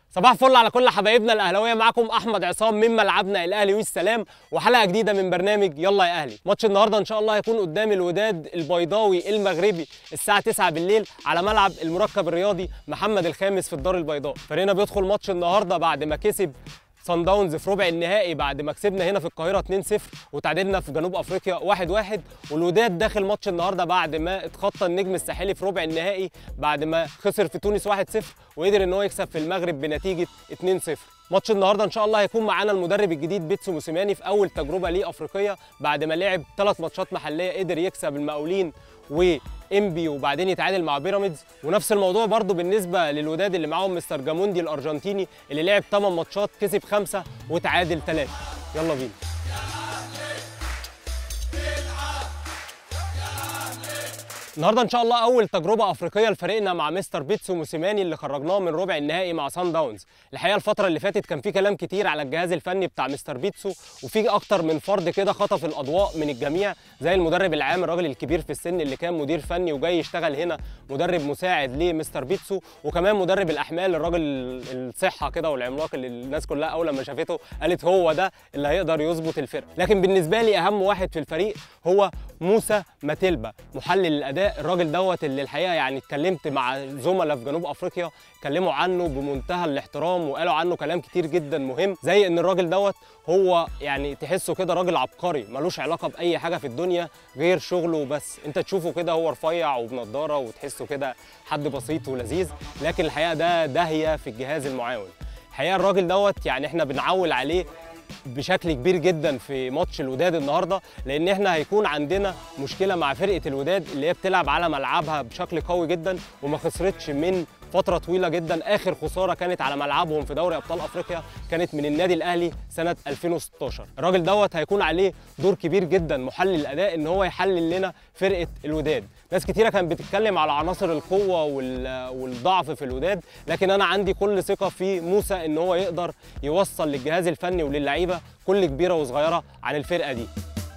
صباح الفل على كل حبايبنا الاهلاويه معاكم احمد عصام من ملعبنا الاهلي والسلام وحلقه جديده من برنامج يلا يا اهلي ماتش النهارده ان شاء الله هيكون قدام الوداد البيضاوي المغربي الساعه 9 بالليل على ملعب المركب الرياضي محمد الخامس في الدار البيضاء فريقنا بيدخل ماتش النهارده بعد ما كسب صن داونز في ربع النهائي بعد ما كسبنا هنا في القاهره 2-0 وتعادلنا في جنوب افريقيا 1-1 والوداد داخل ماتش النهارده بعد ما اتخطى النجم الساحلي في ربع النهائي بعد ما خسر في تونس 1-0 وقدر ان هو يكسب في المغرب بنتيجه 2-0 ماتش النهارده ان شاء الله هيكون معانا المدرب الجديد بيتسو موسيماني في اول تجربه ليه افريقيه بعد ما لعب ثلاث ماتشات محليه قدر يكسب المقاولين وانبي وبعدين يتعادل مع بيراميدز ونفس الموضوع برضو بالنسبه للوداد اللي معاهم مستر جاموندي الارجنتيني اللي لعب 8 ماتشات كسب خمسه وتعادل ثلاثه يلا بينا النهارده ان شاء الله اول تجربه افريقيه لفريقنا مع مستر بيتسو موسيماني اللي خرجناه من ربع النهائي مع سان داونز الحقيقه الفتره اللي فاتت كان في كلام كتير على الجهاز الفني بتاع مستر بيتسو وفي اكتر من فرد كده خطف الاضواء من الجميع زي المدرب العام الراجل الكبير في السن اللي كان مدير فني وجاي يشتغل هنا مدرب مساعد لمستر بيتسو وكمان مدرب الاحمال الراجل الصحه كده والعملاق اللي الناس كلها اول لما شافته قالت هو ده اللي هيقدر يظبط الفرقه لكن بالنسبه لي اهم واحد في الفريق هو موسى ماتيلبا محلل الاداء الراجل دوت اللي الحقيقه يعني اتكلمت مع زملاء في جنوب افريقيا اتكلموا عنه بمنتهى الاحترام وقالوا عنه كلام كتير جدا مهم زي ان الراجل دوت هو يعني تحسه كده راجل عبقري ملوش علاقه باي حاجه في الدنيا غير شغله وبس انت تشوفه كده هو رفيع وبنضاره وتحسه كده حد بسيط ولذيذ لكن الحقيقه ده داهيه في الجهاز المعاون الحقيقه الراجل دوت يعني احنا بنعول عليه بشكل كبير جدا في ماتش الوداد النهارده لان احنا هيكون عندنا مشكله مع فرقه الوداد اللي هي بتلعب على ملعبها بشكل قوي جدا وما خسرتش من فتره طويله جدا اخر خساره كانت على ملعبهم في دوري ابطال افريقيا كانت من النادي الاهلي سنه 2016 الراجل دوت هيكون عليه دور كبير جدا محلل الاداء ان هو يحلل لنا فرقه الوداد ناس كتيره كانت بتتكلم على عناصر القوه والضعف في الوداد لكن انا عندي كل ثقه في موسى ان هو يقدر يوصل للجهاز الفني وللعيبه كل كبيره وصغيره عن الفرقه دي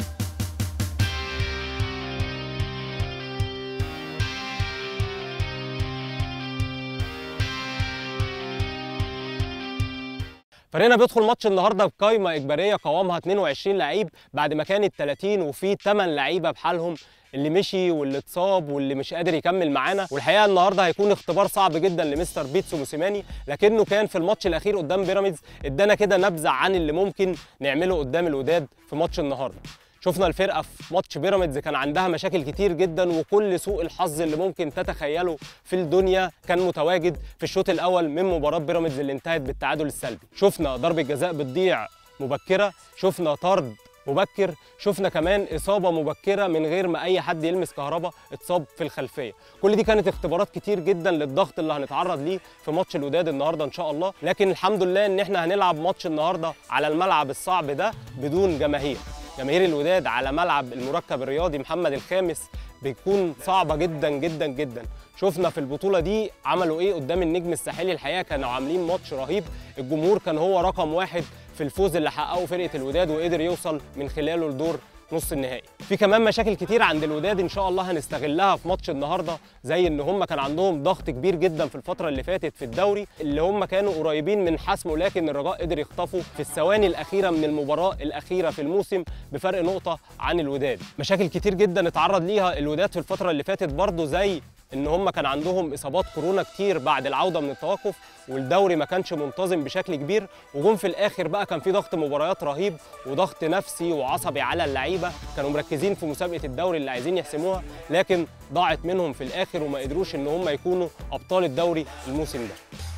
فريقنا بيدخل ماتش النهارده بقائمه اجباريه قوامها 22 لعيب بعد ما كانت 30 وفي 8 لعيبه بحالهم اللي مشي واللي اتصاب واللي مش قادر يكمل معانا والحقيقه النهارده هيكون اختبار صعب جدا لمستر بيتسو موسيماني لكنه كان في الماتش الاخير قدام بيراميدز ادانا كده نبذه عن اللي ممكن نعمله قدام الوداد في ماتش النهارده شفنا الفرقه في ماتش بيراميدز كان عندها مشاكل كتير جدا وكل سوء الحظ اللي ممكن تتخيله في الدنيا كان متواجد في الشوط الاول من مباراه بيراميدز اللي انتهت بالتعادل السلبي شفنا ضربه جزاء بتضيع مبكره شفنا طرد مبكر شفنا كمان اصابه مبكره من غير ما اي حد يلمس كهربا اتصاب في الخلفيه كل دي كانت اختبارات كتير جدا للضغط اللي هنتعرض ليه في ماتش الوداد النهارده ان شاء الله لكن الحمد لله ان احنا هنلعب ماتش النهارده على الملعب الصعب ده بدون جماهير جماهير الوداد على ملعب المركب الرياضي محمد الخامس بتكون صعبه جدا جدا جدا شفنا في البطوله دي عملوا ايه قدام النجم الساحلي الحقيقه كانوا عاملين ماتش رهيب الجمهور كان هو رقم واحد في الفوز اللي حققه فرقه الوداد وقدر يوصل من خلاله لدور نص النهائي في كمان مشاكل كتير عند الوداد ان شاء الله هنستغلها في ماتش النهارده زي ان هم كان عندهم ضغط كبير جدا في الفتره اللي فاتت في الدوري اللي هم كانوا قريبين من حسمه لكن الرجاء قدر يخطفوا في الثواني الاخيره من المباراه الاخيره في الموسم بفرق نقطه عن الوداد مشاكل كتير جدا اتعرض ليها الوداد في الفتره اللي فاتت برضه زي ان هم كان عندهم اصابات كورونا كتير بعد العوده من التوقف والدوري ما كانش منتظم بشكل كبير وجم في الاخر بقى كان في ضغط مباريات رهيب وضغط نفسي وعصبي على اللعيبه كانوا مركزين في مسابقه الدوري اللي عايزين يحسموها لكن ضاعت منهم في الاخر وما قدروش ان هم يكونوا ابطال الدوري الموسم ده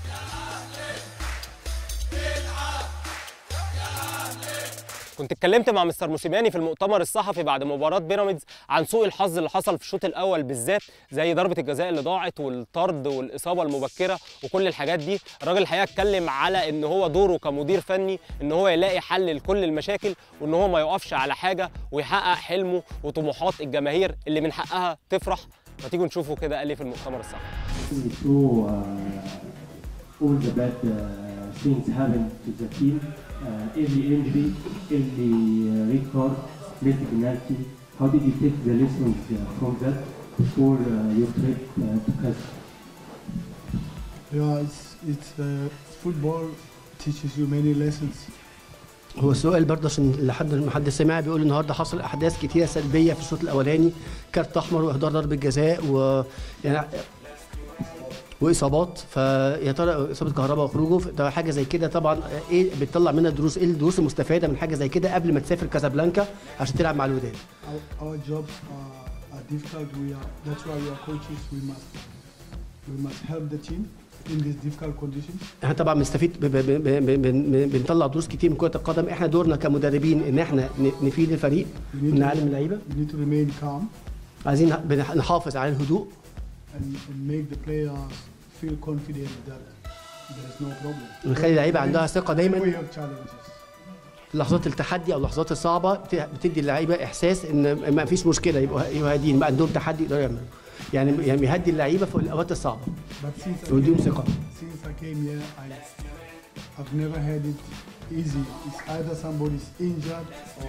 كنت اتكلمت مع مستر موسيماني في المؤتمر الصحفي بعد مباراه بيراميدز عن سوء الحظ اللي حصل في الشوط الاول بالذات زي ضربه الجزاء اللي ضاعت والطرد والاصابه المبكره وكل الحاجات دي الراجل الحقيقه اتكلم على ان هو دوره كمدير فني ان هو يلاقي حل لكل المشاكل وان هو ما يقفش على حاجه ويحقق حلمه وطموحات الجماهير اللي من حقها تفرح ما تيجوا نشوفوا كده قال ايه في المؤتمر الصحفي through uh, all the bad uh, things happened to the team, uh, every injury, every uh, red card, missed penalty. How did you take the lessons uh, from that before uh, your trip uh, to Kazakhstan? Yeah, it's it's uh, football teaches you many lessons. هو السؤال برضه عشان لحد ما حد سمع بيقول النهارده حصل احداث كتيره سلبيه في الشوط الاولاني كارت احمر واهدار ضربه جزاء و يعني واصابات فيا ترى اصابه كهرباء وخروجه ده حاجه زي كده طبعا ايه بتطلع منها دروس ايه الدروس المستفاده من حاجه زي كده قبل ما تسافر كازابلانكا عشان تلعب مع الوداد Our, our jobs are, are difficult. We are that's why we are coaches. We must we must help the team in these difficult conditions. احنا طبعا بنستفيد ب- ب- ب- ب- ب- بنطلع دروس كتير من كره القدم احنا دورنا كمدربين ان احنا ن- نفيد الفريق We need, ونعلم to, اللعيبه we need to remain calm عايزين نح- نحافظ على الهدوء and, and make the players feel confident that there is no problem. ونخلي اللعيبه عندها ثقه When دايما we have challenges. في لحظات التحدي او اللحظات الصعبه بت- بتدي اللعيبه احساس ان ما فيش مشكله يبقوا يبقوا هاديين بقى عندهم تحدي يقدروا يعملوا يعني يعني يهدي اللعيبه في الاوقات الصعبه But since I, ويديهم came, ثقه since I came here, I I've never had it easy. It's either somebody's injured or,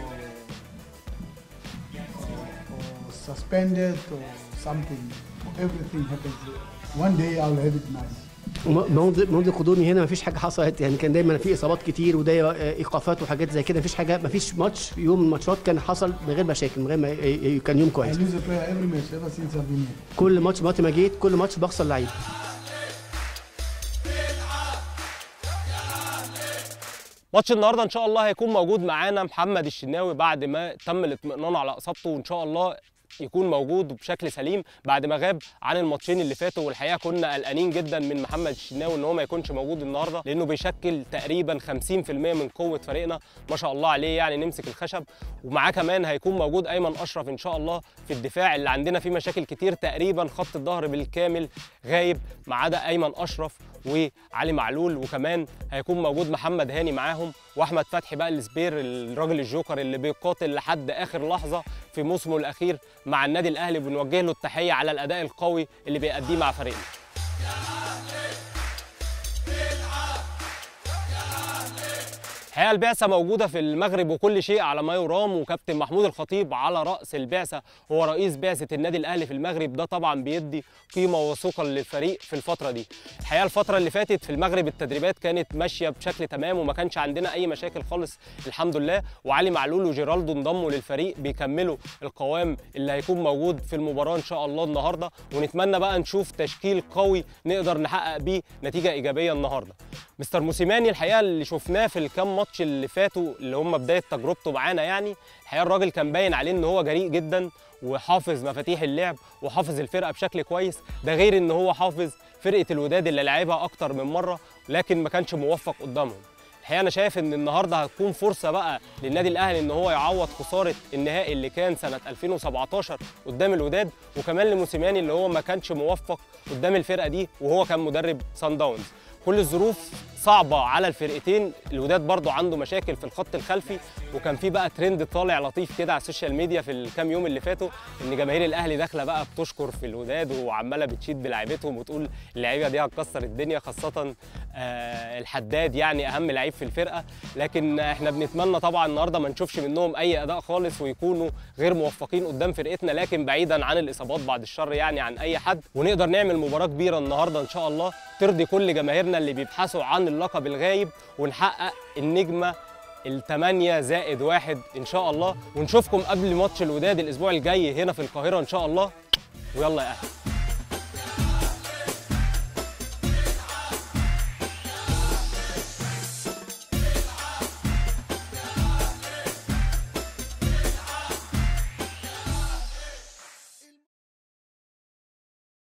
or, or suspended or something. Everything happens. One day I'll have it nice. وم- منذ منذ قدومي هنا ما فيش حاجه حصلت يعني كان دايما في اصابات كتير وده ايقافات وحاجات زي كده ما فيش حاجه ما فيش ماتش يوم من الماتشات كان حصل من غير مشاكل من غير ما ي- ي- كان يوم I كويس lose a player every match ever since I've been here. كل ماتش وقت ما جيت كل ماتش بخسر لعيبه ماتش النهارده ان شاء الله هيكون موجود معانا محمد الشناوي بعد ما تم الاطمئنان على اصابته وان شاء الله يكون موجود بشكل سليم بعد ما غاب عن الماتشين اللي فاتوا والحقيقه كنا قلقانين جدا من محمد الشناوي ان هو ما يكونش موجود النهارده لانه بيشكل تقريبا 50% من قوه فريقنا ما شاء الله عليه يعني نمسك الخشب ومعاه كمان هيكون موجود ايمن اشرف ان شاء الله في الدفاع اللي عندنا فيه مشاكل كتير تقريبا خط الظهر بالكامل غايب ما عدا ايمن اشرف وعلي معلول وكمان هيكون موجود محمد هاني معاهم واحمد فتحي بقى السبير الراجل الجوكر اللي بيقاتل لحد اخر لحظه في موسمه الاخير مع النادي الاهلي بنوجه له التحيه على الاداء القوي اللي بيأديه مع فريقنا الحقيقه البعثه موجوده في المغرب وكل شيء على ما يرام وكابتن محمود الخطيب على راس البعثه هو رئيس بعثه النادي الاهلي في المغرب ده طبعا بيدي قيمه وثقه للفريق في الفتره دي الحقيقه الفتره اللي فاتت في المغرب التدريبات كانت ماشيه بشكل تمام وما كانش عندنا اي مشاكل خالص الحمد لله وعلي معلول وجيرالدو انضموا للفريق بيكملوا القوام اللي هيكون موجود في المباراه ان شاء الله النهارده ونتمنى بقى نشوف تشكيل قوي نقدر نحقق بيه نتيجه ايجابيه النهارده مستر موسيماني الحقيقه اللي شفناه في الكام ماتش اللي فاتوا اللي هم بدايه تجربته معانا يعني الحقيقه الراجل كان باين عليه ان هو جريء جدا وحافظ مفاتيح اللعب وحافظ الفرقه بشكل كويس ده غير ان هو حافظ فرقه الوداد اللي لعبها اكتر من مره لكن ما كانش موفق قدامهم الحقيقه انا شايف ان النهارده هتكون فرصه بقى للنادي الاهلي ان هو يعوض خساره النهائي اللي كان سنه 2017 قدام الوداد وكمان لموسيماني اللي هو ما كانش موفق قدام الفرقه دي وهو كان مدرب سان داونز كل الظروف صعبة على الفرقتين الوداد برضو عنده مشاكل في الخط الخلفي وكان في بقى ترند طالع لطيف كده على السوشيال ميديا في الكام يوم اللي فاتوا ان جماهير الاهلي داخله بقى بتشكر في الوداد وعماله بتشيد بلعيبتهم وتقول اللعيبه دي هتكسر الدنيا خاصه آه الحداد يعني اهم لعيب في الفرقه لكن احنا بنتمنى طبعا النهارده ما نشوفش منهم اي اداء خالص ويكونوا غير موفقين قدام فرقتنا لكن بعيدا عن الاصابات بعد الشر يعني عن اي حد ونقدر نعمل مباراه كبيره النهارده ان شاء الله ترضي كل جماهيرنا اللي بيبحثوا عن اللقب الغايب ونحقق النجمه الثمانية زائد واحد إن شاء الله ونشوفكم قبل ماتش الوداد الأسبوع الجاي هنا في القاهرة إن شاء الله ويلا يا أهلي